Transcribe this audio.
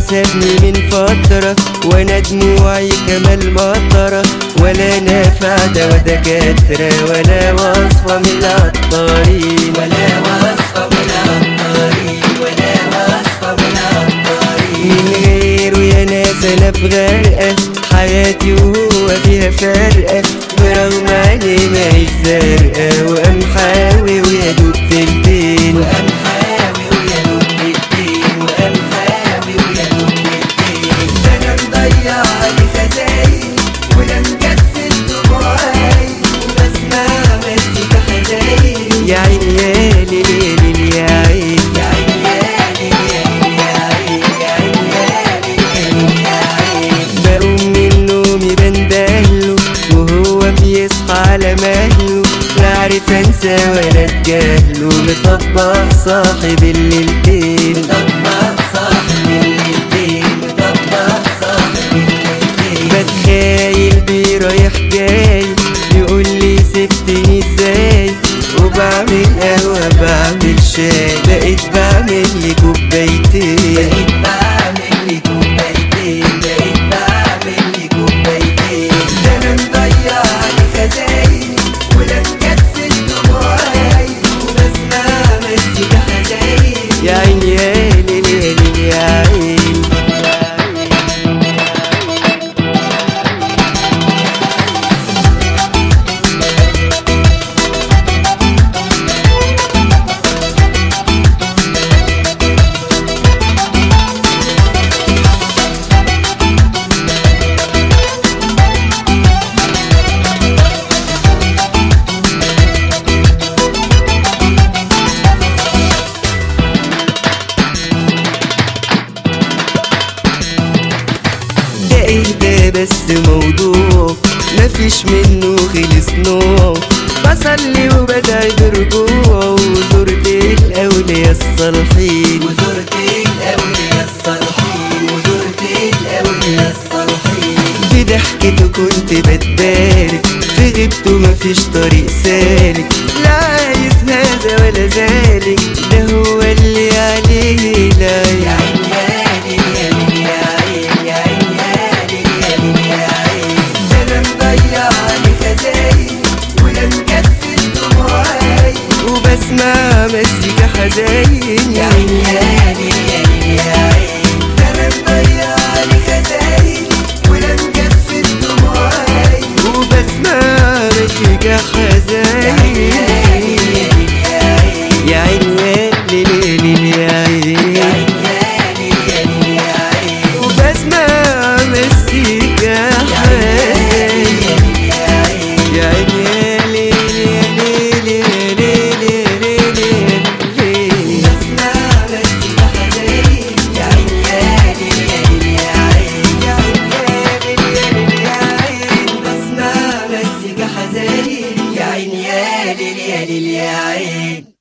سابني من فترة وانا دموعي كمال مطرة ولا نافع دوا دكاترة ولا وصفة من العطارين ولا وصفة من العطارين ولا وصفة من العطارين من غيره يا ناس انا في غرقة حياتي وهو فيها فرقة برغم عيني ماهيش زرقاء وقام حاوي ويا دوب تلتين وقام حاوي ويا دوب تلتين وقام حاوي ويا دوب تلتين ده انا مضيع علي خزاين ولا مكسل دموعي وبسمع مزيكا حزين يا عيني يا ليل يا ليل يا عين يا عيني يا ليل يا ليل يا عين يا عيني يا ليل يا عين بقوم من نومي بندهله وهو بيصحى على مهله لا عارف انسى ولا اتجاهله مطبق صاحب الليلتين مطبق صاحب الليلتين مطبق صاحب الليلتين بتخيل بيه رايح جاي يقول لي سبتني ازاي وبعمل قهوة بعمل شاي بقيت بعمل لي كوبايتين بقيت بعمل لي كوبايتين بقيت بعمل لي كوبايتين ده انا مضيع علي خزاين ولا مكسل دموعي وبسمع مزيكا حزين يا عيني يا ليل يا ليل يا عين ده ايه ده بس موضوع مفيش منه خلص نوع بصلي وبدعي برجوع وزرت الاولياء الصالحين وزرت الاولياء الصالحين وزرت الاولياء الصالحين في ضحكته كنت بتبارك في غيبته مفيش طريق سالك لا عايز هذا ولا ذلك ده هو اللي عليه لا يا عين يا عين يا عين يا عين يا عين يا عين ده انا مضيع علي خزاين ولا مكسل دموعي وبسمع مزيكا حزين يا عين يا عين يا عين ده انا مضيع علي خزاين ولا مكسل دموعي وبسمع مزيكا حزين يا عين يا ليل ليل يا عين وبسمع مزيكا حزين يا عين يا ليل يا ليل يا ليل يا ليل يا ليل بسمع مزيكا حزين يا عين يا ليل يا عين يا عين يا ليل يا عين بسمع مزيكا حزين يا عين يا ليل يا ليل يا عين